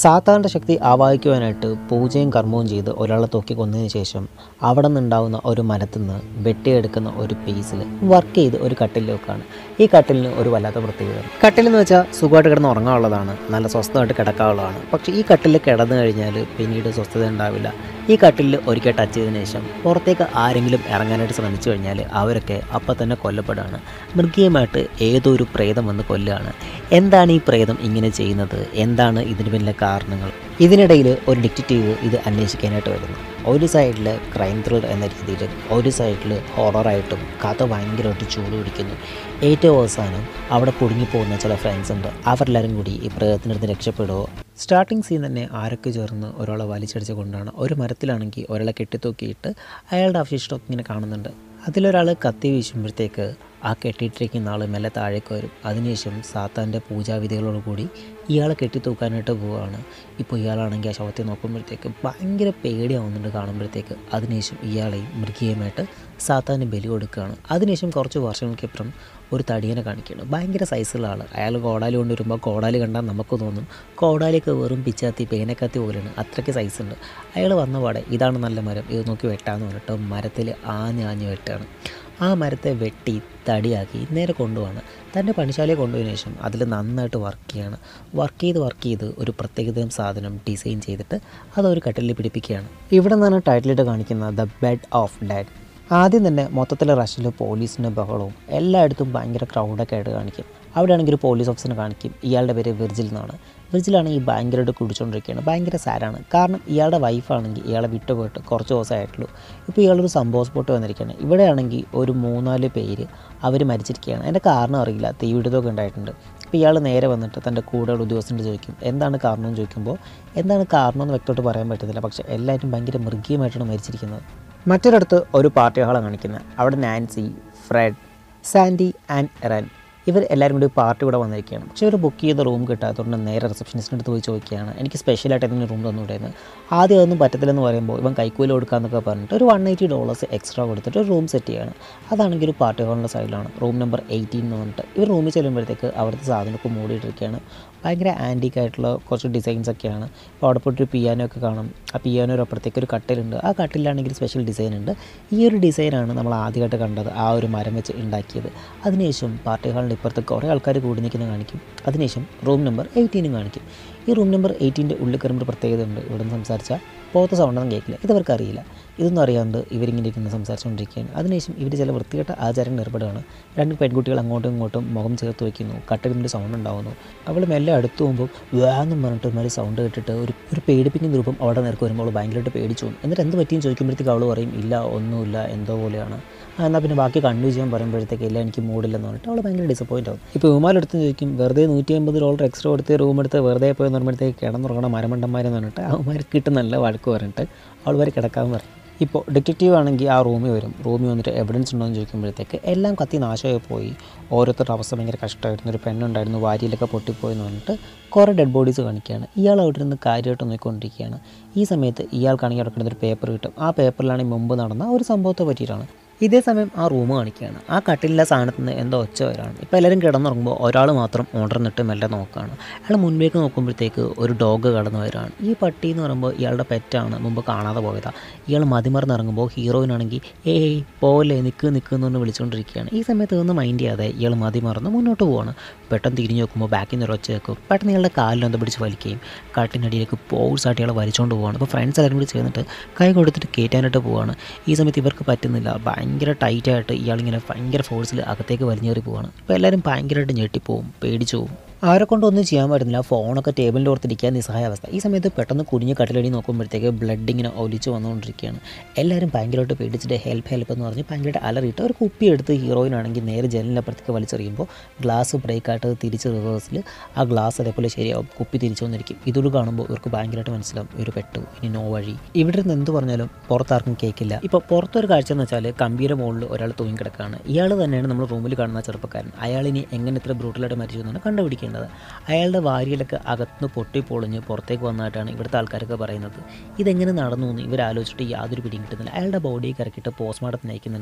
സാത്താൻ്റെ ശക്തി ആവാഹിക്കുവാനായിട്ട് പൂജയും കർമ്മവും ചെയ്ത് ഒരാളെ തൂക്കി കൊന്നതിന് ശേഷം അവിടെ നിന്നുണ്ടാവുന്ന ഒരു മരത്തിൽ നിന്ന് വെട്ടിയെടുക്കുന്ന ഒരു പീസിൽ വർക്ക് ചെയ്ത് ഒരു കട്ടിൽ വെക്കാണ് ഈ കട്ടിലിന് ഒരു വല്ലാത്ത പ്രത്യേകത കട്ടിൽ എന്ന് വെച്ചാൽ സുഖമായിട്ട് കിടന്ന് ഉറങ്ങാനുള്ളതാണ് നല്ല സ്വസ്ഥമായിട്ട് കിടക്കാനുള്ളതാണ് പക്ഷേ ഈ കട്ടിൽ കിടന്നു കഴിഞ്ഞാൽ പിന്നീട് സ്വസ്ഥത ഉണ്ടാവില്ല ഈ കട്ടിലിൽ ഒരിക്കൽ ടച്ച് ചെയ്തതിന് ശേഷം പുറത്തേക്ക് ആരെങ്കിലും ഇറങ്ങാനായിട്ട് ശ്രമിച്ചു കഴിഞ്ഞാൽ അവരൊക്കെ അപ്പം തന്നെ കൊല്ലപ്പെടുകയാണ് മൃഗീയമായിട്ട് ഏതോ ഒരു പ്രേതം വന്ന് കൊല്ലുകയാണ് എന്താണ് ഈ പ്രേതം ഇങ്ങനെ ചെയ്യുന്നത് എന്താണ് ഇതിന് പിന്നിലെ കാരണങ്ങൾ ഇതിനിടയിൽ ഒരു ഡിറ്റക്റ്റീവ് ഇത് അന്വേഷിക്കാനായിട്ട് വരുന്നു ഒരു സൈഡിൽ ക്രൈം ത്രില്ലർ എന്ന രീതിയിൽ ഒരു സൈഡിൽ ഹൊററായിട്ടും കഥ ഭയങ്കരമായിട്ട് ചൂട് പിടിക്കുന്നു ഏറ്റവും അവസാനം അവിടെ കുടുങ്ങിപ്പോകുന്ന ചില ഫ്രണ്ട്സ് ഉണ്ട് അവരെല്ലാവരും കൂടി ഈ പ്രേതത്തിനടുത്ത് രക്ഷപ്പെടുമോ സ്റ്റാർട്ടിങ് സീൻ തന്നെ ആരൊക്കെ ചേർന്ന് ഒരാളെ വലിച്ചടിച്ച് കൊണ്ടാണ് ഒരു മരത്തിലാണെങ്കിൽ ഒരാളെ കെട്ടിത്തൂക്കിയിട്ട് അയാളുടെ അവശിഷ്ടമൊക്കെ ഇങ്ങനെ കാണുന്നുണ്ട് അതിലൊരാൾ കത്തി വീശുമ്പോഴത്തേക്ക് ആ കെട്ടിയിട്ടിരിക്കുന്ന ആൾ മെല്ലെ താഴേക്ക് വരും അതിനുശേഷം സാത്താൻ്റെ പൂജാവിധികളോട് കൂടി ഇയാളെ കെട്ടിത്തൂക്കാനായിട്ട് പോവുകയാണ് ഇപ്പോൾ ഇയാളാണെങ്കിൽ ആ ശവത്തെ നോക്കുമ്പോഴത്തേക്ക് ഭയങ്കര പേടിയാവുന്നുണ്ട് കാണുമ്പോഴത്തേക്ക് അതിനുശേഷം ഇയാളെയും മൃഗീയമായിട്ട് സാത്താന് ബലി കൊടുക്കുകയാണ് അതിനുശേഷം കുറച്ച് വർഷങ്ങൾക്കിപ്പുറം ഒരു തടിയനെ കാണിക്കുകയാണ് ഭയങ്കര സൈസുള്ള ആൾ അയാൾ കോടാലി കൊണ്ടുവരുമ്പോൾ കോടാലി കണ്ടാൽ നമുക്ക് തോന്നും കോടാലിയൊക്കെ വെറും പിച്ചാത്തി പേനക്കത്തി പോലെയാണ് അത്രയ്ക്ക് സൈസ് ഉണ്ട് അയാൾ വന്ന പാടെ ഇതാണ് നല്ല മരം ഇത് നോക്കി വെട്ടാന്ന് പറഞ്ഞിട്ട് മരത്തിൽ ആഞ്ഞ് ആഞ്ഞ് വെട്ടാണ് ആ മരത്തെ വെട്ടി തടിയാക്കി നേരെ കൊണ്ടുപോവാണ് തൻ്റെ പണിശാലയെ കൊണ്ടുപോയതിനു ശേഷം അതിൽ നന്നായിട്ട് വർക്ക് ചെയ്യാണ് വർക്ക് ചെയ്ത് വർക്ക് ചെയ്ത് ഒരു പ്രത്യേകതരം സാധനം ഡിസൈൻ ചെയ്തിട്ട് അതൊരു കട്ടിലിൽ പിടിപ്പിക്കുകയാണ് ഇവിടെ നിന്നാണ് ടൈറ്റിലിട്ട് കാണിക്കുന്ന ദ ബെഡ് ഓഫ് ഡാഡ് ആദ്യം തന്നെ മൊത്തത്തിലെ റഷിൽ പോലീസിൻ്റെ ബഹളവും എല്ലായിടത്തും ഭയങ്കര ക്രൗഡൊക്കെ ആയിട്ട് കാണിക്കും അവിടെയാണെങ്കിൽ ഒരു പോലീസ് ഓഫീസറിനെ കാണിക്കും ഇയാളുടെ പേര് വിർജിൽ എന്നാണ് വിർജിലാണെങ്കിൽ ഭയങ്കരമായിട്ട് കുടിച്ചുകൊണ്ടിരിക്കുകയാണ് ഭയങ്കര സാരാണ് കാരണം ഇയാളുടെ വൈഫാണെങ്കിൽ ഇയാളെ വിട്ടുപോയിട്ട് കുറച്ച് ദിവസമായിട്ടുള്ളൂ ഇപ്പോൾ ഇയാളൊരു സംഭവ സ്പോട്ട് വന്നിരിക്കുകയാണ് ഇവിടെയാണെങ്കിൽ ഒരു മൂന്നാല് പേര് അവർ മരിച്ചിരിക്കുകയാണ് അതിൻ്റെ കാരണം അറിയില്ല തീപിടുത്തമൊക്കെ ഉണ്ടായിട്ടുണ്ട് അപ്പോൾ ഇയാൾ നേരെ വന്നിട്ട് തൻ്റെ കൂടെയുള്ള ഉദ്യോഗസ്ഥൻ്റെ ചോദിക്കും എന്താണ് കാരണം എന്ന് ചോദിക്കുമ്പോൾ എന്താണ് കാരണം എന്ന് വ്യക്തമായിട്ട് പറയാൻ പറ്റത്തില്ല പക്ഷേ എല്ലാവരും ഭയങ്കര മൃഗീയമായിട്ടാണ് മരിച്ചിരിക്കുന്നത് മറ്റൊരിടത്ത് ഒരു പാർട്ടി ഹാളാണ് കാണിക്കുന്നത് അവിടെ Nancy Fred Sandy and Erin ഇവർ എല്ലാവരും കൂടി പാർട്ടി കൂടെ വന്നിരിക്കുകയാണ് പക്ഷേ ഇവർ ബുക്ക് ചെയ്ത റൂം കിട്ടാത്തതുകൊണ്ട് നേരെ റിസപ്ഷനിസ്റ്റിൻ്റെ അടുത്ത് പോയി ചോദിക്കുകയാണ് എനിക്ക് സ്പെഷ്യലായിട്ട് എന്തെങ്കിലും റൂം തന്നുകൂടെയെന്ന് ആദ്യം അതൊന്നും പറ്റത്തില്ലെന്ന് പറയുമ്പോൾ ഇവൻ കൈക്കൂലി കൊടുക്കാമെന്നൊക്കെ പറഞ്ഞിട്ട് ഒരു വൺ എയ്റ്റി ഡോളേഴ്സ് എക്സ്ട്രാ കൊടുത്തിട്ട് ഒരു റൂം സെറ്റ് ചെയ്യാണ് അതാണെങ്കിൽ ഒരു പാർട്ടി ഹാളിൻ്റെ സൈഡിലാണ് റൂം നമ്പർ എയ്റ്റീൻ എന്ന് പറഞ്ഞിട്ട് ഇവർ റൂമിൽ ചെല്ലുമ്പോഴത്തേക്ക് അവിടുത്തെ സാധനമൊക്കെ മൂടിയിട്ടിരിക്കുകയാണ് ഭയങ്കര ആൻറ്റിക് ആയിട്ടുള്ള കുറച്ച് ഡിസൈൻസ് ഒക്കെയാണ് ഇപ്പോൾ അവിടെ പോയിട്ട് പിയാനോ ഒക്കെ കാണും ആ പിയാനോയുടെ അപ്പുറത്തേക്ക് ഒരു കട്ടിലുണ്ട് ആ കട്ടിലാണെങ്കിൽ സ്പെഷ്യൽ ഡിസൈൻ ഉണ്ട് ഈ ഒരു ഡിസൈനാണ് നമ്മൾ ആദ്യമായിട്ട് കണ്ടത് ആ ഒരു മരം വെച്ച് ഉണ്ടാക്കിയത് അതിനുശേഷം പാർട്ടി ഹാളിൻ്റെ ഇപ്പുറത്ത് കുറേ ആൾക്കാർ കൂടി നിൽക്കുന്നത് കാണിക്കും അതിനുശേഷം റൂം നമ്പർ എയ്റ്റീനും കാണിക്കും ഈ റൂം നമ്പർ എയ്റ്റീൻ്റെ ഉള്ളിൽ കയറുമ്പോൾ പ്രത്യേകത ഉണ്ട് ഇവിടെ നിന്ന് സംസാരിച്ചാൽ പോത്ത സൗണ്ടൊന്നും കേൾക്കില്ല ഇതവർക്ക് അറിയില്ല ഇതൊന്നും അറിയാണ്ട് ഇവരിങ്ങനെ ഇരുന്ന് സംസാരിച്ചുകൊണ്ടിരിക്കുകയാണ് അതിനുശേഷം ഇവർ ചില വൃത്തികെട്ട ആചാരങ്ങൾ ഏർപ്പെടുകയാണ് രണ്ട് പെൺകുട്ടികൾ അങ്ങോട്ടും ഇങ്ങോട്ടും മുഖം ചേർത്ത് വയ്ക്കുന്നു കട്ടിലിൻ്റെ സൗണ്ട് ഉണ്ടാകുന്നു അവൾ മെല്ലെ അടുത്ത് പോകുമ്പോൾ വേന്നും പറഞ്ഞിട്ട് ഒരുമാതിരി സൗണ്ട് കേട്ടിട്ട് ഒരു ഒരു പേടിപ്പിക്കുന്ന രൂപം അവിടെ നേർക്ക് വരുമ്പോൾ അവൾ ഭയങ്കരമായിട്ട് പേടിച്ചു പോകും എന്നിട്ട് എന്ത് പറ്റിയെന്ന് ചോദിക്കുമ്പോഴത്തേക്ക് അവൾ പറയും ഇല്ല ഒന്നുമില്ല എന്തോ പോലെയാണ് ആ, എന്നാൽ പിന്നെ ബാക്കി കണ്ടു ചെയ്യാൻ പറയുമ്പോഴത്തേക്ക് ഇല്ല എനിക്ക് മൂടില്ലെന്ന് പറഞ്ഞിട്ട് അവൾ ഭയങ്കര ഡിസപ്പോയിൻ്റ് ആവും ഇപ്പോൾ ഉമാലെടുത്ത് ചോദിക്കും വെറുതെ നൂറ്റി അമ്പത് ഡോളർ എക്സ്ട്രാ കൊടുത്ത് റൂം എടുത്ത് വെറുതെ പോയി പറയുമ്പോഴത്തേക്ക് കിടന്നുറങ്ങണ മരമണ്ടന്മാരെന്ന് പറഞ്ഞിട്ട് അവന്മാർക്ക് കിട്ടും നല്ല വഴക്ക് പറഞ്ഞിട്ട് അവൾ വരെ കിടക്കാൻ പറയും ഇപ്പോൾ ഡിറ്റക്റ്റീവ് ആണെങ്കിൽ ആ റൂമിൽ വരും റൂമിൽ വന്നിട്ട് എവിഡൻസ് ഉണ്ടോ എന്ന് ചോദിക്കുമ്പോഴത്തേക്ക് എല്ലാം കത്തി നാശമായി പോയി ഓരോരുത്തരുടെ അവസ്ഥ ഭയങ്കര കഷ്ടമായിരുന്നു ഒരു പെണ്ണുണ്ടായിരുന്നു വാരിയിലൊക്കെ പൊട്ടിപ്പോയി എന്ന് പറഞ്ഞിട്ട് കുറേ ഡെഡ് ബോഡീസ് കാണിക്കുകയാണ് ഇയാൾ അവിടെ നിന്ന് കാര്യമായിട്ട് നോക്കിക്കൊണ്ടിരിക്കുകയാണ് ഈ സമയത്ത് ഇയാൾക്കാണെങ്കിൽ അവിടെ കിടന്നൊരു പേപ്പർ കിട്ടും ആ പേപ്പറിലാണെങ്കിൽ മുമ്പ് നടന്ന ഒരു സംഭവത്തെ പറ്റിയിട്ടാണ് ഇതേ സമയം ആ റൂം കാണിക്കുകയാണ് ആ കട്ടിലെ സാധനത്തിൽ നിന്ന് എന്തോ ഒച്ച വരാണ് ഇപ്പോൾ എല്ലാവരും കിടന്നുറങ്ങുമ്പോൾ ഒരാൾ മാത്രം ഉണർന്നിട്ട് മെല്ലെ നോക്കുകയാണ് അയാൾ മുൻപേക്ക് നോക്കുമ്പോഴത്തേക്ക് ഒരു ഡോഗ് കടന്നു വരികയാണ് ഈ പട്ടി എന്ന് പറയുമ്പോൾ ഇയാളുടെ പെറ്റാണ് മുമ്പ് കാണാതെ പോയതാണ് ഇയാൾ മതിമറന്ന് ഇറങ്ങുമ്പോൾ ഹീറോയിനാണെങ്കിൽ ഏയ് പോലെ നിൽക്ക് നിൽക്ക് എന്ന് പറഞ്ഞ് വിളിച്ചുകൊണ്ടിരിക്കുകയാണ് ഈ സമയത്ത് ഇതൊന്നും മൈൻഡ് ചെയ്യാതെ ഇയാൾ മതിമറന്ന് മുന്നോട്ട് പോവാണ് പെട്ടെന്ന് തിരിഞ്ഞ് നോക്കുമ്പോൾ ബാക്കിൽ നിന്ന് ഒരു ഒച്ച വെക്കും പെട്ടെന്ന് ഇയാളുടെ കാലിൽ എന്തോ പിടിച്ച് വലിക്കുകയും കാട്ടിനടിയിലേക്ക് പോഴ്സായിട്ട് ഇയാളെ വലിച്ചുകൊണ്ട് പോവാണ് അപ്പോൾ ഫ്രണ്ട്സ് എല്ലാവരും കൂടി ചേർന്നിട്ട് കൈ കൊടുത്തിട്ട് കയറ്റാനായിട്ട് പോവാണ് ഈ സമയത്ത് ഇവർക്ക് പറ്റുന്നില്ല ഭയങ്കര ടൈറ്റായിട്ട് ഇയാളിങ്ങനെ ഭയങ്കര ഫോഴ്സിൽ അകത്തേക്ക് വലിഞ്ഞേറി പോവാണ് അപ്പോൾ എല്ലാവരും ഭയങ്കരമായിട്ട് ഞെട്ടിപ്പോവും പേടിച്ചു പോവും ആരെ കൊണ്ടൊന്നും ചെയ്യാൻ പറ്റുന്നില്ല ഫോണൊക്കെ ടേബിളിൻ്റെ ഓർത്തിരിക്കാൻ നിസ്സഹായ അവസ്ഥ ഈ സമയത്ത് പെട്ടെന്ന് കുടിഞ്ഞ് കട്ടിലടി നോക്കുമ്പോഴത്തേക്ക് ബ്ലഡ് ഇങ്ങനെ ഒലിച്ച് വന്നുകൊണ്ടിരിക്കുകയാണ് എല്ലാവരും ഭയങ്കരമായിട്ട് പേടിച്ചിട്ട് ഹെൽപ്പ് ഹെൽപ്പ് എന്ന് പറഞ്ഞ് ഭയങ്കരമായിട്ട് അലറിയിട്ട് ഒരു കുപ്പി എടുത്ത് ഹീറോയിനാണെങ്കിൽ നേരെ ജനലിനപ്പുറത്തേക്ക് വലിച്ചെറിയുമ്പോൾ ഗ്ലാസ് ബ്രേക്കായിട്ട് തിരിച്ച് റിവേഴ്സിൽ ആ ഗ്ലാസ് അതേപോലെ ശരിയാവും കുപ്പി തിരിച്ചു വന്നിരിക്കും ഇതൊരു കാണുമ്പോൾ ഇവർക്ക് ഭയങ്കരമായിട്ട് മനസ്സിലാവും ഇവർ പെട്ടു ഇനി നോ വഴി ഇവിടെ നിന്ന് എന്ത് പറഞ്ഞാലും പുറത്താർക്കും കേൾക്കില്ല ഇപ്പോൾ പുറത്തൊരു കാഴ്ച എന്ന് വെച്ചാൽ കമ്പിയുടെ മുകളിൽ ഒരാൾ തൂങ്ങിക്കിടക്കുകയാണ് ഇയാൾ തന്നെയാണ് നമ്മൾ റൂമിൽ കാണുന്ന ചെറുപ്പക്കാരൻ അയാളിനി എങ്ങനെ ഇത്ര ബ്രൂട്ടലായിട്ട് മരിച്ചു എന്നാണ് കണ്ടുപിടിക്കേണ്ടത് അയാളുടെ വാരിയിലൊക്കെ അകത്തുനിന്ന് പൊട്ടിപ്പൊളിഞ്ഞ് പുറത്തേക്ക് വന്നതായിട്ടാണ് ഇവിടുത്തെ ആൾക്കാരൊക്കെ പറയുന്നത് ഇതെങ്ങനെ നടന്നു എന്ന് ഇവർ ആലോചിച്ചിട്ട് യാതൊരു പിടിയും കിട്ടുന്നില്ല അയാളുടെ ബോഡിയൊക്കെ ഇറക്കിയിട്ട് പോസ്റ്റ്മോർട്ടത്തിന് അയക്കുന്നുണ്ട്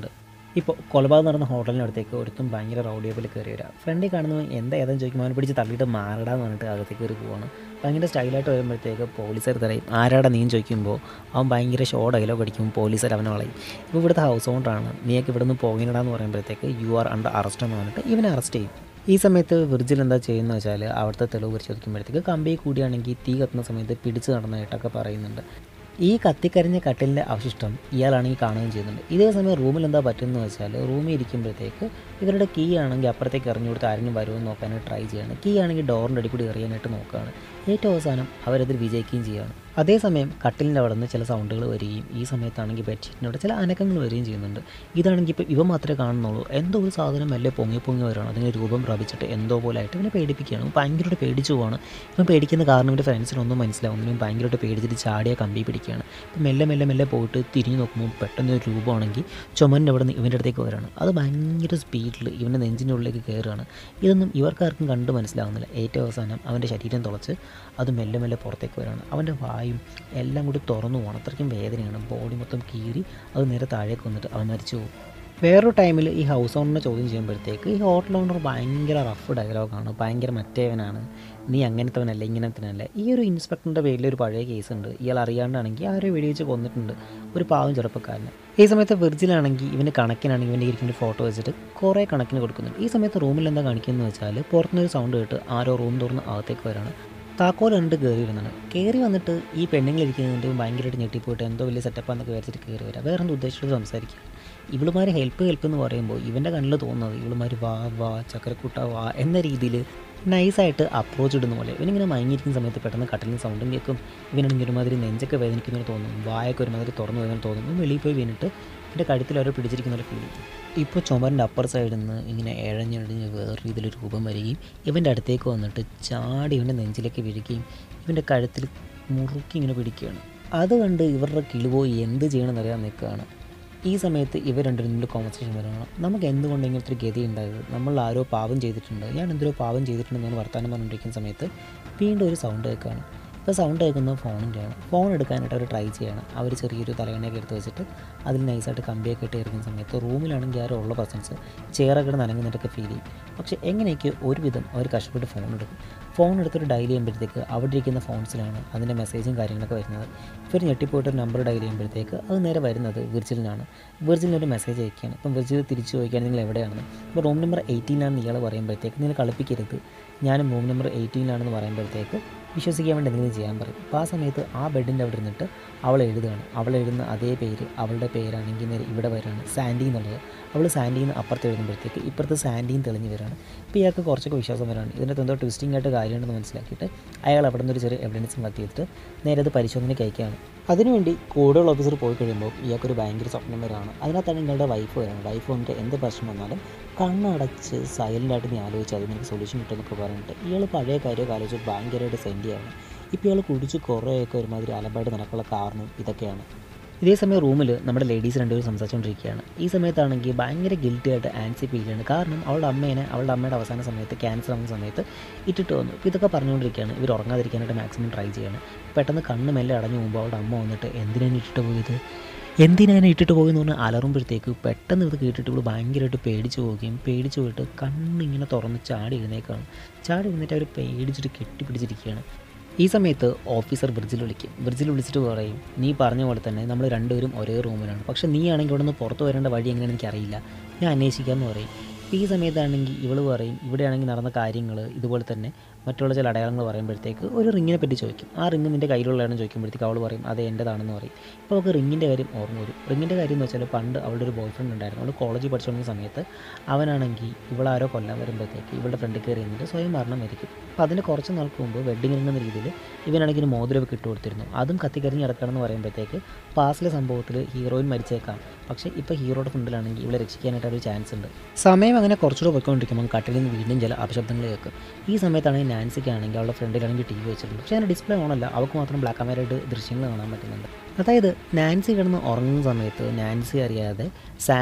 ഇപ്പോൾ കൊലപാതകം നടന്ന ഹോട്ടലിനടുത്തേക്ക് ഒരുത്തും ഭയങ്കര റൗഡിയപ്പിൽ കയറി വരിക ഫ്രണ്ടിൽ കാണുന്നവൻ എന്താ ഏതാന്ന് ചോദിക്കുമ്പോൾ അവനെ പിടിച്ച് തള്ളിയിട്ട് മാറടാന്ന് പറഞ്ഞിട്ട് അകത്തേക്ക് കയറി പോവാണ് ഭയങ്കര സ്റ്റൈലായിട്ട് വരുമ്പോഴത്തേക്ക് പോലീസുകാർ തടയും ആരാടാ നീ ചോദിക്കുമ്പോൾ അവൻ ഭയങ്കര ഷോ ഡയലോഗ് അടിക്കുമ്പോൾ പോലീസുകാർ അവനെ വളയും ഇപ്പോൾ ഇവിടുത്തെ ഹൗസ് ഓണറാണ് നീയൊക്കെ ഇവിടെ നിന്ന് പോകിനടാന്ന് പറയുമ്പോഴത്തേക്ക് യു ആർ അണ്ടർ അറസ്റ്റ് എന്ന് പറഞ്ഞിട്ട് ഇവനെ അറസ്റ്റ് ചെയ്യും ഈ സമയത്ത് വിർജിൽ എന്താ ചെയ്യുന്നത് വെച്ചാൽ അവിടുത്തെ തെളിവ് പരിശോധിക്കുമ്പോഴത്തേക്ക് കമ്പി കൂടിയാണെങ്കിൽ തീ കത്തുന്ന സമയത്ത് പിടിച്ച് നടന്നതായിട്ടൊക്കെ പറയുന്നുണ്ട് ഈ കത്തിക്കരിഞ്ഞ കട്ടിലിൻ്റെ അവശിഷ്ടം ഇയാളാണെങ്കിൽ കാണുകയും ചെയ്യുന്നുണ്ട് ഇതേ സമയം റൂമിൽ എന്താ പറ്റുന്നത് വെച്ചാൽ റൂമിൽ ഇരിക്കുമ്പോഴത്തേക്ക് ഇവരുടെ കീ ആണെങ്കിൽ അപ്പുറത്തേക്ക് എറിഞ്ഞു കൊടുത്ത് ആരെങ്കിലും വരുമെന്ന് നോക്കാനായിട്ട് ട്രൈ ചെയ്യാണ് കീ ആണെങ്കിൽ ഡോറിൻ്റെ അടി കൂടി എറിയാനായിട്ട് നോക്കുകയാണ് ഏറ്റവും അവസാനം അവരതിൽ വിജയിക്കുകയും ചെയ്യുകയാണ് അതേസമയം കട്ടിലിൻ്റെ അവിടെ നിന്ന് ചില സൗണ്ടുകൾ വരികയും ഈ സമയത്താണെങ്കിൽ ബെഡ്ഷീറ്റിൻ്റെ അവിടെ ചില അനക്കങ്ങൾ വരികയും ചെയ്യുന്നുണ്ട് ഇതാണെങ്കിൽ ഇപ്പോൾ ഇവ മാത്രമേ കാണുന്നുള്ളൂ എന്തോ ഒരു സാധനം മെല്ലെ പൊങ്ങി പൊങ്ങി വരികയാണ് അതിന് രൂപം പ്രാപിച്ചിട്ട് എന്തോ പോലെ ആയിട്ട് ഇവനെ പേടിപ്പിക്കുകയാണ് ഇവൻ ഭയങ്കരമായിട്ട് പേടിച്ചു പോവാണ് ഇവൻ പേടിക്കുന്ന കാരണം ഇവൻ്റെ ഫ്രണ്ട്സിനൊന്നും മനസ്സിലാവുന്നതിനും ഭയങ്കരമായിട്ട് പേടിച്ചിട്ട് ചാടിയ കമ്പി പിടിക്കുകയാണ് ഇപ്പം മെല്ലെ മെല്ലെ മെല്ലെ പോയിട്ട് തിരിഞ്ഞു നോക്കുമ്പോൾ പെട്ടെന്ന് ഒരു രൂപമാണെങ്കിൽ ചുമൻ്റെ അവിടെ നിന്ന് ഇവൻ്റെ അടുത്തേക്ക് വരികയാണ് അത് ഭയങ്കര സ്പീഡിൽ ഇവൻ്റെ നെഞ്ചിൻ്റെ ഉള്ളിലേക്ക് കയറുകയാണ് ഇതൊന്നും ഇവർക്കാർക്കും കണ്ട് മനസ്സിലാവുന്നില്ല ഏറ്റവും അവസാനം അവൻ്റെ ശരീരം തുളച്ച് അത് മെല്ലെ മെല്ലെ പുറത്തേക്ക് വരികയാണ് അവൻ്റെ വായും എല്ലാം കൂടി തുറന്നു പോകണം അത്രയ്ക്കും വേദനയാണ് ബോഡി മൊത്തം കീറി അത് നേരെ താഴേക്ക് വന്നിട്ട് അവൻ മരിച്ചു പോകും വേറൊരു ടൈമിൽ ഈ ഹൗസ് ഓണറിനെ ചോദ്യം ചെയ്യുമ്പോഴത്തേക്ക് ഈ ഹോട്ടൽ ഓണർ ഭയങ്കര റഫ് ഡയലോഗാണ് ഭയങ്കര മറ്റേവനാണ് നീ അങ്ങനത്തവനല്ല ഇങ്ങനത്തവനല്ല ഈ ഒരു ഇൻസ്പെക്ടറിൻ്റെ പേരിൽ ഒരു പഴയ കേസുണ്ട് ഇയാൾ അറിയാണ്ടാണെങ്കിൽ ആരോ വെടിവെച്ച് കൊന്നിട്ടുണ്ട് ഒരു പാവം ചെറുപ്പക്കാരന് ഈ സമയത്ത് വിർജിലാണെങ്കിൽ ഇവന് കണക്കിനാണെങ്കിൽ ഇവൻ്റെ ഇരിക്കുന്ന ഫോട്ടോ വെച്ചിട്ട് കുറേ കണക്കിന് കൊടുക്കുന്നുണ്ട് ഈ സമയത്ത് റൂമിൽ എന്താ കാണിക്കുന്നത് വെച്ചാൽ പുറത്തുനിന്നൊരു സൗണ്ട് കേട്ട് ആരോ റൂം തുറന്ന് അകത്തേക്ക് വരാണ് താക്കോൽ കണ്ട് കയറി വരുന്നതാണ് കയറി വന്നിട്ട് ഈ പെണ്ണുങ്ങളിരിക്കുന്നതിൻ്റെ ഭയങ്കരമായിട്ട് ഞെട്ടിപ്പോയിട്ട് എന്തോ വലിയ സെറ്റപ്പാന്നൊക്കെ വിചാരിച്ചിട്ട് കയറി വരാം വേറെ എന്ത് ഉദ്ദേശിച്ചിട്ട് സംസാരിക്കുക ഇവളുമാർ ഹെൽപ്പ് ഹെൽപ്പ് എന്ന് പറയുമ്പോൾ ഇവൻ്റെ കണ്ണിൽ തോന്നുന്നത് ഇവളുമാർ വാ വാ ചക്കരക്കുട്ട വാ എന്ന രീതിയിൽ നൈസായിട്ട് അപ്രോച്ച് ഇടുന്ന പോലെ ഇവനിങ്ങനെ മയങ്ങിയിരിക്കുന്ന സമയത്ത് പെട്ടെന്ന് കട്ടലിന് സൗണ്ടും കേൾക്കും ഇവനാണെങ്കിൽ ഒരുമാതിരി നെഞ്ചൊക്കെ വേദനിക്കുന്നതിന് തോന്നും വായൊക്കെ ഒരുമാതിരി തുറന്നു വരുന്നതിന് തോന്നും ഇവൻ വെളിയിൽ പോയി വീണിട്ട് എൻ്റെ കഴുത്തിൽ അവരെ പിടിച്ചിരിക്കുന്ന പോലെ ഫീൽ ചെയ്യും ഇപ്പോൾ ചുമരിൻ്റെ അപ്പർ സൈഡിൽ നിന്ന് ഇങ്ങനെ ഇഴഞ്ഞിഴഞ്ഞ് വേറെ രീതിയിൽ രൂപം വരികയും ഇവൻ്റെ അടുത്തേക്ക് വന്നിട്ട് ചാടി ഇവൻ്റെ നെഞ്ചിലേക്ക് വീഴുകയും ഇവൻ്റെ കഴുത്തിൽ മുറുക്കി ഇങ്ങനെ പിടിക്കുകയാണ് അത് കണ്ട് ഇവരുടെ കിളിപോയി എന്ത് ചെയ്യണമെന്ന് അറിയാൻ നിൽക്കുകയാണ് ഈ സമയത്ത് ഇവർ രണ്ടുപേരും കോൺവെർസേഷൻ വരണം നമുക്ക് എന്തുകൊണ്ട് ഇങ്ങനത്തെ ഒരു ഗതി ഉണ്ടായത് നമ്മൾ ആരോ പാവം ചെയ്തിട്ടുണ്ട് ഞാൻ എന്തോ പാവം ചെയ്തിട്ടുണ്ട് ഞാൻ വർത്തമാനം പറഞ്ഞുകൊണ്ടിരിക്കുന്ന സമയത്ത് വീണ്ടും ഒരു സൗണ്ട് കേൾക്കുകയാണ് ഇപ്പോൾ സൗണ്ട് കേൾക്കുന്നത് ഫോണിൻ്റെയാണ് ഫോൺ എടുക്കാനായിട്ട് അവർ ട്രൈ ചെയ്യണം അവർ ചെറിയൊരു തലയണയൊക്കെ എടുത്ത് വെച്ചിട്ട് അതിൽ നൈസായിട്ട് കമ്പിയൊക്കെ ഇട്ട് ഇരിക്കുന്ന സമയത്ത് റൂമിലാണെങ്കിൽ ആരോ ഉള്ള പ്രസൻസ് ചെയറൊക്കെ നനങ്ങുന്നതൊക്കെ ഫീൽ ചെയ്യും പക്ഷേ എങ്ങനെയൊക്കെ ഒരുവിധം അവർ കഷ്ടപ്പെട്ട് ഫോൺ എടുക്കും ഫോൺ എടുത്തിട്ട് ഡയൽ ചെയ്യുമ്പോഴത്തേക്ക് അവിടെ ഇരിക്കുന്ന ഫോൺസിലാണ് അതിൻ്റെ മെസ്സേജും കാര്യങ്ങളൊക്കെ വരുന്നത് ഇവർ ഞെട്ടിപ്പോയിട്ട് ഒരു നമ്പർ ഡയൽ ചെയ്യുമ്പോഴത്തേക്ക് അത് നേരെ വരുന്നത് വിർജിലിനാണ് വിർജിലിന് ഒരു മെസ്സേജ് അയക്കുകയാണ് ഇപ്പം വിർജിൽ തിരിച്ചു ചോദിക്കുകയാണ് നിങ്ങൾ എവിടെയാണെന്ന് ഇപ്പോൾ റൂം നമ്പർ എയ്റ്റീനിലാണെന്ന് ഇയാൾ പറയുമ്പോഴത്തേക്ക് നിങ്ങൾ കളിപ്പിക്കരുത് ഞാനും റൂം നമ്പർ എയ്റ്റീനിലാണെന്ന് പറയുമ്പോഴത്തേക്ക് വിശ്വസിക്കാൻ വേണ്ടി എന്തെങ്കിലും ചെയ്യാൻ പറയും അപ്പോൾ ആ സമയത്ത് ആ ബെഡിൻ്റെ അവിടെ ഇരുന്നിട്ട് അവൾ എഴുതുകയാണ് അവൾ എഴുതുന്ന അതേ പേര് അവളുടെ പേരാണെങ്കിൽ നേരെ ഇവിടെ വരികയാണ് സാൻഡി എന്നുള്ളത് അവൾ സാൻഡിയിൽ നിന്ന് അപ്പുറത്ത് എഴുതുമ്പോഴത്തേക്ക് ഇപ്പുറത്ത് സാൻഡിയും തെളിഞ്ഞ് വരികയാണ് അപ്പോൾ ഇയാൾക്ക് കുറച്ചൊക്കെ വിശ്വാസം വരികയാണ് ഇതിനകത്ത് എന്തോ ട്വിസ്റ്റിംഗ് ആയിട്ട് കാര്യമുണ്ടെന്ന് മനസ്സിലാക്കിയിട്ട് അയാൾ അവിടെ നിന്ന് ഒരു ചെറിയ എവിഡൻസ് കളക്ട് ചെയ്തിട്ട് നേരെ അത് പരിശോധനയ്ക്ക് അയക്കുകയാണ് അതിനുവേണ്ടി കൂടുതൽ ഓഫീസർ പോയി കഴിയുമ്പോൾ ഇയാൾക്കൊരു ഭയങ്കര സ്വപ്നം വരികയാണ് അതിനകത്താണ് നിങ്ങളുടെ വൈഫ് വരികയാണ് വൈഫ് വന്നിട്ട് എന്ത് പ്രശ്നം വന്നാലും കണ്ണടച്ച് സൈലൻ്റായിട്ട് നീ ആലോചിച്ച് അതിന് എനിക്ക് സൊല്യൂഷൻ കിട്ടുമെന്നൊക്കെ പറഞ്ഞിട്ട് ഇയാൾ പഴയ കാര്യമൊക്കെ ആലോചിച്ച് ഭയങ്കരമായിട്ട് സെൻഡ് ചെയ്യാണ് ഇപ്പോൾ ഇയാൾ കുടിച്ച് കുറേയൊക്കെ ഒരുമാതിരി അലമ്പായിട്ട് നടക്കുള്ള കാരണം ഇതൊക്കെയാണ് ഇതേ സമയം റൂമിൽ നമ്മുടെ ലേഡീസ് രണ്ടുപേരും സംസാരിച്ചുകൊണ്ടിരിക്കുകയാണ് ഈ സമയത്താണെങ്കിൽ ഭയങ്കര ഗിൽറ്റി ആയിട്ട് ആൻസി ഫീൽ ചെയ്യാണ് കാരണം അവളുടെ അമ്മേനെ അവളുടെ അമ്മയുടെ അവസാന സമയത്ത് ക്യാൻസർ ആവുന്ന സമയത്ത് ഇട്ടിട്ട് വന്നു ഇപ്പോൾ ഇതൊക്കെ പറഞ്ഞുകൊണ്ടിരിക്കുകയാണ് ഇവർ ഉറങ്ങാതിരിക്കാനായിട്ട് മാക്സിമം ട്രൈ ചെയ്യാണ് പെട്ടെന്ന് കണ്ണ് മെല്ലെ അടഞ്ഞു പോകുമ്പോൾ അവളുടെ അമ്മ വന്നിട്ട് എന്തിനാണ് ഇട്ടിട്ട് പോയത് എന്തിനാണ് ഇട്ടിട്ട് പോയെന്ന് പറഞ്ഞാൽ അലറുമ്പോഴത്തേക്ക് പെട്ടെന്ന് ഇത് കേട്ടിട്ട് ഇവള് ഭയങ്കരമായിട്ട് പേടിച്ചു പോവുകയും പേടിച്ചു പോയിട്ട് കണ്ണിങ്ങനെ തുറന്ന് ചാടി എഴുന്നേക്കാണ് ചാടി എഴുന്നേറ്റ് അവർ പേടിച്ചിട്ട് കെട്ടിപ്പിടിച്ചിരിക്കുകയാണ് ഈ സമയത്ത് ഓഫീസർ ബ്രിഡ്ജിൽ വിളിക്കും ബ്രിഡ്ജിൽ വിളിച്ചിട്ട് പറയും നീ പറഞ്ഞ പോലെ തന്നെ നമ്മൾ രണ്ടുപേരും ഒരേ റൂമിലാണ് പക്ഷേ നീ ആണെങ്കിൽ ഇവിടെ നിന്ന് പുറത്ത് വരേണ്ട വഴി എങ്ങനെയാണെന്ന് എനിക്കറിയില്ല ഞാൻ അന്വേഷിക്കാമെന്ന് പറയും അപ്പോൾ ഈ സമയത്താണെങ്കിൽ ഇവള് പറയും ഇവിടെയാണെങ്കിൽ നടന്ന കാര്യങ്ങൾ ഇതുപോലെ തന്നെ മറ്റുള്ള ചില അടയാളങ്ങൾ പറയുമ്പോഴത്തേക്ക് ഒരു റിങ്ങിനെ പറ്റി ചോദിക്കും ആ റിങ് നിൻ്റെ കയ്യിലുള്ളതാണെന്ന് ചോദിക്കുമ്പോഴത്തേക്ക് അവൾ പറയും അത് എൻ്റെതാണെന്ന് പറയും അപ്പോൾ അവൾക്ക് റിങ്ങിൻ്റെ കാര്യം ഓർമ്മ വരും റിങ്ങിൻ്റെ കാര്യം എന്ന് വെച്ചാൽ പണ്ട് അവളുടെ ഒരു ബോയ് ഫ്രണ്ട് ഉണ്ടായിരുന്നു അവൾ കോളേജിൽ പഠിച്ചുകൊണ്ടിരുന്ന സമയത്ത് അവനാണെങ്കിൽ ഇവളാരോ കൊല്ലാൻ വരുമ്പോഴത്തേക്ക് ഇവളുടെ ഫ്രണ്ട് കയറി എന്നിട്ട് സ്വയം മരണം വരിക്കും അപ്പോൾ അതിന് കുറച്ച് നാൾക്ക് മുമ്പ് വെഡിങ് റിംഗ് എന്ന രീതിയിൽ ഇവനാണെങ്കിൽ ഒരു മോതിരമൊക്കെ ഇട്ട് കൊടുത്തിരുന്നു അതും കത്തിക്കരിഞ്ഞ് കിടക്കണമെന്ന് പറയുമ്പോഴത്തേക്ക് പാസ്റ്റിലെ സംഭവത്തിൽ ഹീറോയിൻ മരിച്ചേക്കാം പക്ഷേ ഇപ്പോൾ ഹീറോയുടെ ഫ്രണ്ടിലാണെങ്കിൽ ഇവളെ രക്ഷിക്കാനായിട്ട് ഒരു ചാൻസ് ഉണ്ട് സമയം അങ്ങനെ കുറച്ചുകൂടെ പോയിക്കൊണ്ടിരിക്കുമ്പോൾ കട്ടിലിൽ നിന്ന് വീണ്ടും ചില അപശബ്ദങ്ങൾ കേൾക്കും ഈ സമയത്താണെങ്കിൽ നാൻസിക്കാണെങ്കിൽ അവളുടെ ഫ്രണ്ടിലാണെങ്കിൽ ടി വി വെച്ചിട്ടുണ്ട് പക്ഷേ അതിൻ്റെ ഡിസ്പ്ലേ ഓണല്ല അവൾക്ക് മാത്രം ബ്ലാക്ക് ആൻഡ് വൈറ്റ് ദൃശ്യങ്ങൾ കാണാൻ പറ്റുന്നുണ്ട് അതായത് നാൻസി കിടന്ന് ഉറങ്ങുന്ന സമയത്ത് നാൻസി അറിയാതെ സാൻഡിയും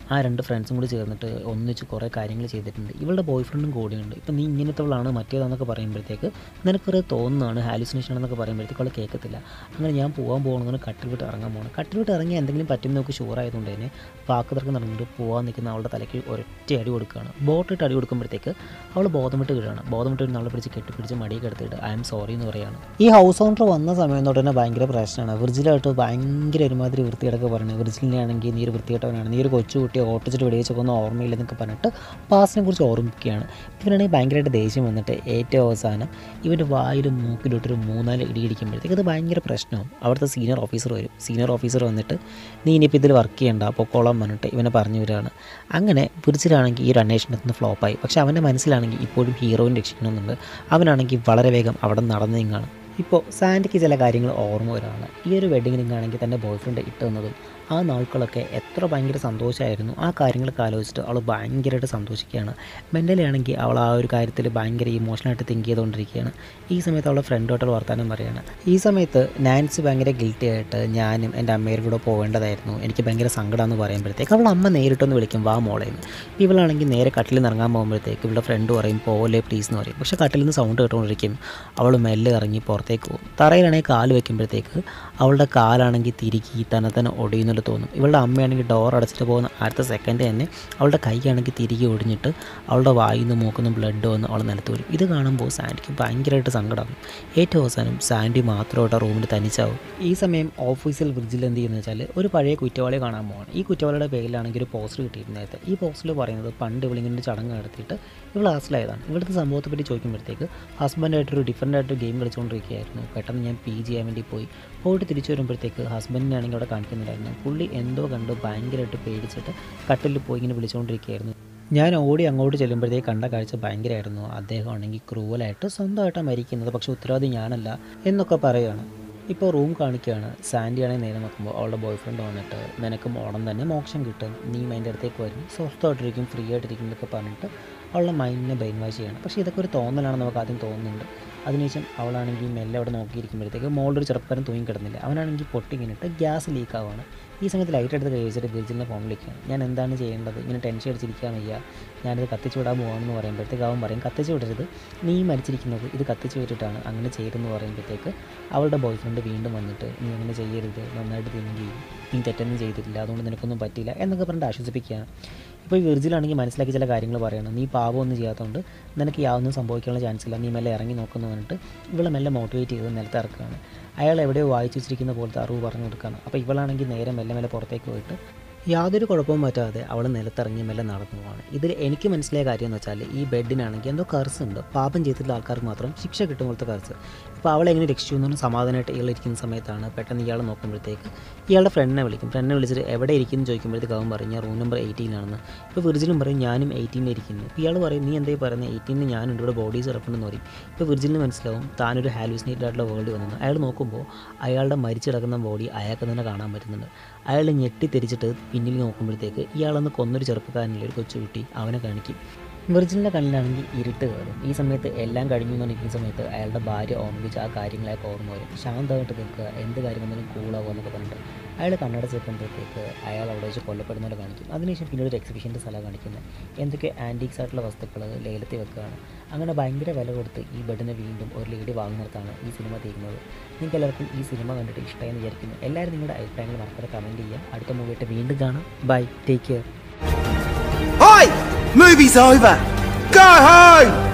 ആ രണ്ട് ഫ്രണ്ട്സും കൂടി ചേർന്നിട്ട് ഒന്നിച്ച് കുറേ കാര്യങ്ങൾ ചെയ്തിട്ടുണ്ട് ഇവളുടെ ബോയ് ഫ്രണ്ടും കൂടിയുണ്ട് ഇപ്പം നീ ഇങ്ങനത്തവളാണ് മറ്റേതാണെന്നൊക്കെ പറയുമ്പോഴത്തേക്ക് നിനക്കൊരു തോന്നുന്നതാണ് ഹാലുസിനേഷൻ ആണെന്നൊക്കെ പറയുമ്പോഴത്തേക്ക് അവൾ കേൾക്കത്തില്ല അങ്ങനെ ഞാൻ പോകാൻ പോകണമെന്ന് കട്ടിൽ വിട്ട് ഇറങ്ങാൻ പോകണം കട്ടിൽ വിട്ട് ഇറങ്ങി എന്തെങ്കിലും പറ്റും നോക്കി ഷുവർ ആയതുകൊണ്ട് തന്നെ വാക്ക് തർക്കം നടന്നിട്ട് പോകാൻ നിൽക്കുന്ന അവളുടെ തലയ്ക്ക് ഒരൊറ്റ അടി കൊടുക്കുകയാണ് ബോട്ടിട്ട് അടി കൊടുക്കുമ്പോഴത്തേക്ക് അവൾ ബോധം വിട്ട് വീഴാണ് ബോധം വിട്ട് വീഴുന്ന അവളെ പിടിച്ച് കെട്ടിപ്പിടിച്ച് മടിയൊക്കെ എടുത്തിട്ട് ഐ എം സോറി എന്ന് പറയുകയാണ് ഈ ഹൗസ് ഓണർ വന്ന സമയം തൊട്ട് തന്നെ ഭയങ്കര പ്രശ്നമാണ് വിർജിലായിട്ട് ഭയങ്കര ഒരുമാതിരി വൃത്തികേടൊക്കെ പറയുന്നത് വിർജിലിനെ ആണെങ്കിൽ നീ ഒരു വൃത്തികെട്ടവനാണ് നീ ഒരു കൊച്ചു കുട്ടിയെ ഓട്ടിച്ചിട്ട് വെടിവെച്ചൊക്കെ ഒന്നും ഓർമ്മയില്ലെന്നൊക്കെ പറഞ്ഞിട്ട് പാസിനെ കുറിച്ച് ഓർമ്മിക്കുകയാണ് ഇവനാണെങ്കിൽ ഭയങ്കരമായിട്ട് ദേഷ്യം വന്നിട്ട് ഏറ്റവും അവസാനം ഇവൻ്റെ വായിലും മൂക്കിലോട്ടൊരു മൂന്നാല് ഇടി ഇടിക്കുമ്പോഴത്തേക്ക് അത് ഭയങ്കര പ്രശ്നവും അവിടുത്തെ സീനിയർ ഓഫീസർ വരും സീനിയർ ഓഫീസർ വന്നിട്ട് നീ ഇനിയിപ്പോൾ ഇതിൽ വർക്ക് ചെയ്യണ്ട പൊക്കോളം പറഞ്ഞിട്ട് ഇവനെ പറഞ്ഞു വരികയാണ് അങ്ങനെ പിടിച്ചിലാണെങ്കിൽ ഈ ഒരു അന്വേഷണത്തിൽ നിന്ന് ഫ്ലോപ്പായി പക്ഷേ അവൻ്റെ മനസ്സിലാണെങ്കിൽ ഇപ്പോഴും ഹീറോയിൻ രക്ഷിക്കണമെന്നുണ്ട് അവനാണെങ്കിൽ വളരെ വേഗം അവിടെ നടന്നു നീങ്ങാണ് ഇപ്പോൾ സാൻഡിക്ക് ചില കാര്യങ്ങൾ ഓർമ്മ വരാണ് ഈ ഒരു വെഡിങ് റിംഗ് ആണെങ്കിൽ തൻ്റെ ബോയ് ഫ്രണ്ട് ഇട്ട് തന്നതും ആ നാൾക്കളൊക്കെ എത്ര ഭയങ്കര സന്തോഷമായിരുന്നു ആ കാര്യങ്ങളൊക്കെ ആലോചിച്ചിട്ട് അവൾ ഭയങ്കരമായിട്ട് സന്തോഷിക്കുകയാണ് മെൻ്റലി ആണെങ്കിൽ അവൾ ആ ഒരു കാര്യത്തിൽ ഭയങ്കര ഇമോഷണലായിട്ട് തിങ്ക് ചെയ്തുകൊണ്ടിരിക്കുകയാണ് ഈ സമയത്ത് അവളുടെ ഫ്രണ്ടോട്ടുള്ള വർത്താനം പറയുകയാണ് ഈ സമയത്ത് നാൻസി ഭയങ്കര ഗിൽറ്റി ആയിട്ട് ഞാനും എൻ്റെ അമ്മയുടെ കൂടെ പോകേണ്ടതായിരുന്നു എനിക്ക് ഭയങ്കര സങ്കടമെന്ന് പറയുമ്പോഴത്തേക്ക് അവൾ അമ്മ നേരിട്ടൊന്ന് വിളിക്കും വാ മോളേന്ന് ഇവളാണെങ്കിൽ നേരെ കട്ടിൽ നിന്ന് ഇറങ്ങാൻ പോകുമ്പോഴത്തേക്ക് ഇവളുടെ ഫ്രണ്ട് പറയും പോലെ പ്ലീസ് എന്ന് പറയും പക്ഷേ കട്ടിൽ നിന്ന് സൗണ്ട് കേട്ടുകൊണ്ടിരിക്കും അവൾ മെല്ലെ ഇറങ്ങി പുറത്തേക്ക് പോകും തറയിലാണെങ്കിൽ കാല് വെക്കുമ്പോഴത്തേക്ക് അവളുടെ കാലാണെങ്കിൽ തിരികി തന്നെ തന്നെ ഒടിയുന്നുണ്ട് തോന്നും ഇവളുടെ അമ്മയാണെങ്കിൽ ഡോർ അടച്ചിട്ട് പോകുന്ന അടുത്ത സെക്കൻഡ് തന്നെ അവളുടെ കൈയാണെങ്കിൽ തിരികെ ഒടിഞ്ഞിട്ട് അവളുടെ വായിൽ നിന്ന് മൂക്കുന്ന ബ്ലഡ് വന്ന് അവൾ നിലത്ത് വരും ഇത് കാണുമ്പോൾ സാൻഡിക്ക് ഭയങ്കരമായിട്ട് സങ്കടമാകും ഏറ്റവും അവസാനം സാൻഡി മാത്രമായിട്ട് ആ റൂമിൽ തനിച്ചാവും ഈ സമയം ഓഫീസിൽ ബ്രിഡ്ജിൽ എന്ത് ചെയ്യുന്നത് വെച്ചാൽ ഒരു പഴയ കുറ്റവാളിയെ കാണാൻ പോവാണ് ഈ കുറ്റവാളിയുടെ പേരിലാണെങ്കിൽ ഒരു പോസ്റ്റർ കിട്ടിയിരുന്നു നേരത്തെ ഈ പോസ്റ്ററിൽ പറയുന്നത് പണ്ട് ഇവളിങ്ങനെ ചടങ്ങ് നടത്തിയിട്ട് ഇവൾ ഹാസിലായതാണ് ഇവിടുത്തെ സംഭവത്തെ പറ്റി ചോദിക്കുമ്പോഴത്തേക്ക് ഹസ്ബൻഡായിട്ടൊരു ഡിഫറൻ്റ് ആയിട്ട് ഗെയിം കളിച്ചുകൊണ്ടിരിക്കുകയായിരുന്നു പെട്ടെന്ന് ഞാൻ പി ജി ചെയ്യാൻ വേണ്ടി പോയി പോയിട്ട് തിരിച്ചു വരുമ്പോഴത്തേക്ക് ഹസ്ബൻഡിനാണെങ്കിൽ അവിടെ കാണിക്കുന്നുണ്ടായിരുന്നു പുള്ളി എന്തോ കണ്ട് ഭയങ്കരമായിട്ട് പേടിച്ചിട്ട് കട്ടിലിൽ പോയി ഇങ്ങനെ വിളിച്ചുകൊണ്ടിരിക്കുകയായിരുന്നു ഞാൻ ഓടി അങ്ങോട്ട് ചെല്ലുമ്പോഴത്തേക്ക് കണ്ട കാഴ്ച ഭയങ്കരമായിരുന്നു അദ്ദേഹം ആണെങ്കിൽ ക്രൂവലായിട്ട് സ്വന്തമായിട്ടാണ് മരിക്കുന്നത് പക്ഷേ ഉത്തരവാദി ഞാനല്ല എന്നൊക്കെ പറയുകയാണ് ഇപ്പോൾ റൂം കാണിക്കുകയാണ് സാൻഡി ആണെങ്കിൽ നേരെ നോക്കുമ്പോൾ അവളുടെ ബോയ് ഫ്രണ്ട് വന്നിട്ട് നിനക്ക് മോഡം തന്നെ മോക്ഷം കിട്ടും നീ മൈൻ്റെ അടുത്തേക്ക് വരും സ്വസ്ഥമായിട്ടിരിക്കും ഫ്രീ ആയിട്ടിരിക്കും എന്നൊക്കെ പറഞ്ഞിട്ട് അവളുടെ മൈൻഡിനെ ബ്രെയിൻ വാഷ് ചെയ്യണം പക്ഷേ ഇതൊക്കെ ഒരു തോന്നലാണെന്ന് നമുക്ക് ആദ്യം തോന്നുന്നുണ്ട് അതിനുശേഷം അവളാണെങ്കിൽ മെല്ലെ അവിടെ നോക്കിയിരിക്കുമ്പോഴത്തേക്ക് മോളുടെ ഒരു ചെറുപ്പക്കാരൻ തൂങ്ങി കിടന്നില്ല അവനാണെങ്കിൽ പൊട്ടി കഴിഞ്ഞിട്ട് ഗ്യാസ് ലീക്ക് ആവുകയാണ് ഈ സമയത്ത് ലൈറ്റ് എടുത്ത് കഴിച്ചിട്ട് വിർജിലിനെ ഫോൺ വിളിക്കുകയാണ് ഞാൻ എന്താണ് ചെയ്യേണ്ടത് ഇങ്ങനെ ടെൻഷൻ അടിച്ചിരിക്കാൻ വയ്യ ഞാനിത് കത്തിച്ച് വിടാൻ പോകാമെന്ന് പറയുമ്പോഴത്തേക്ക് അവൻ പറയും കത്തിച്ച് വിടരുത് നീ മരിച്ചിരിക്കുന്നത് ഇത് കത്തിച്ച് വിട്ടിട്ടാണ് അങ്ങനെ ചെയ്തെന്ന് പറയുമ്പോഴത്തേക്ക് അവളുടെ ബോയ് ഫ്രണ്ട് വീണ്ടും വന്നിട്ട് നീ അങ്ങനെ ചെയ്യരുത് നന്നായിട്ട് തിങ്ക് ചെയ്യും നീ തെറ്റൊന്നും ചെയ്തിട്ടില്ല അതുകൊണ്ട് നിനക്കൊന്നും പറ്റില്ല എന്നൊക്കെ പറഞ്ഞിട്ട് ആശ്വസിപ്പിക്കുകയാണ് ഇപ്പോൾ ഈ വിർജിലാണെങ്കിൽ മനസ്സിലാക്കി ചില കാര്യങ്ങൾ പറയണം നീ പാപമൊന്നും ചെയ്യാത്തതുകൊണ്ട് നിനക്ക് യാതൊന്നും സംഭവിക്കാനുള്ള ചാൻസ് ഇല്ല നീ മെല്ലെ ഇറങ്ങി നോക്കുന്നു പറഞ്ഞിട്ട് ഇവളെ മെല്ലെ മോട്ടിവേറ്റ് ചെയ്ത് നിലത്ത് ഇറക്കുകയാണ് അയാൾ എവിടെയോ വായിച്ചു വെച്ചിരിക്കുന്ന പോലത്തെ അറിവ് പറഞ്ഞു കൊടുക്കുകയാണ് അപ്പോൾ ഇവളാണെങ്കിൽ നേരെ മെല്ലെ മെല്ലെ പുറത്തേക്ക് പോയിട്ട് യാതൊരു കുഴപ്പവും പറ്റാതെ അവൾ നിലത്തിറങ്ങി മെല്ലെ നടന്നു പോവാണ് ഇതിൽ എനിക്ക് മനസ്സിലായ കാര്യം എന്ന് വെച്ചാൽ ഈ ബെഡിനാണെങ്കിൽ എന്തോ കർസ് ഉണ്ട് പാപം ചെയ്തിട്ടുള്ള ആൾക്കാർക്ക് മാത്രം ശിക്ഷ കിട്ടും പോലത്തെ കർസ് ഇപ്പോൾ അവളെ എങ്ങനെ രക്ഷിച്ചു എന്ന് സമാധാനമായിട്ട് ഇയാൾ ഇരിക്കുന്ന സമയത്താണ് പെട്ടെന്ന് ഇയാൾ നോക്കുമ്പോഴത്തേക്ക് ഇയാളുടെ ഫ്രണ്ടിനെ വിളിക്കും ഫ്രണ്ടിനെ വിളിച്ചിട്ട് എവിടെ ഇരിക്കുന്നു ചോദിക്കുമ്പോഴത്തേക്ക് അവൻ പറയും ഞാൻ റൂം നമ്പർ എയ്റ്റീനാണെന്ന് ഇപ്പോൾ വിർജിനും പറയും ഞാനും എയ്റ്റീനിൽ ഇരിക്കുന്നു ഇപ്പോൾ ഇയാൾ പറയും നീ എന്തായി പറയുന്നത് എയ്റ്റീനിൽ ഞാനുണ്ട് ഇവിടെ ബോഡീസ് കിടപ്പുണ്ടെന്ന് പറയും ഇപ്പോൾ വിർജിന് മനസ്സിലാവും താനൊരു ഹാലൂസിനേറ്റഡ് ആയിട്ടുള്ള വേൾഡ് വന്നത് അയാൾ നോക്കുമ്പോൾ അയാളുടെ മരിച്ചു കിടക്കുന്ന ബോഡി അയാൾക്ക് തന്നെ കാണാൻ പറ്റുന്നുണ്ട് അയാൾ ഞെട്ടിത്തിരിച്ചിട്ട് പിന്നിൽ നോക്കുമ്പോഴത്തേക്ക് ഇയാളൊന്ന് കൊന്നൊരു ചെറുപ്പക്കാരനിലെ ഒരു കൊച്ചുകുട്ടി അവനെ കാണിക്കും വിർജിലിൻ്റെ കണ്ണിലാണെങ്കിൽ ഇരുട്ട് കയറും ഈ സമയത്ത് എല്ലാം കഴിഞ്ഞു എന്ന് നിൽക്കുന്ന സമയത്ത് അയാളുടെ ഭാര്യ ഓർമ്മിച്ച് ആ കാര്യങ്ങളൊക്കെ ഓർമ്മ വരും ശാന്തമായിട്ട് നിൽക്കുക എന്ത് കാര്യം വന്നാലും കൂളാവുക എന്നൊക്കെ പറഞ്ഞിട്ട് അയാൾ കണ്ണട ചേർക്കുമ്പോഴത്തേക്ക് അയാൾ അവിടെ വെച്ച് കൊല്ലപ്പെടുന്ന പോലെ കാണിക്കും അതിനുശേഷം പിന്നീട് ഒരു എക്സിബിഷൻ്റെ സ്ഥലം കാണിക്കുന്നത് എന്തൊക്കെ ആൻറ്റീക്സ് ആയിട്ടുള്ള വസ്തുക്കൾ ലേലത്തിൽ വെക്കുകയാണ് അങ്ങനെ ഭയങ്കര വില കൊടുത്ത് ഈ ബെഡിനെ വീണ്ടും ഒരു ലേഡി വാങ്ങുന്നിടത്താണ് ഈ സിനിമ തീരുന്നത് നിങ്ങൾക്ക് എല്ലാവർക്കും ഈ സിനിമ കണ്ടിട്ട് ഇഷ്ടമായെന്ന് വിചാരിക്കുന്നു എല്ലാവരും നിങ്ങളുടെ അഭിപ്രായങ്ങൾ മറക്കാതെ കമൻറ്റ് ചെയ്യുക അടുത്ത മൂവിയായിട്ട് വീണ്ടും കാണാം bye take care Hi! Movie's over! Go home!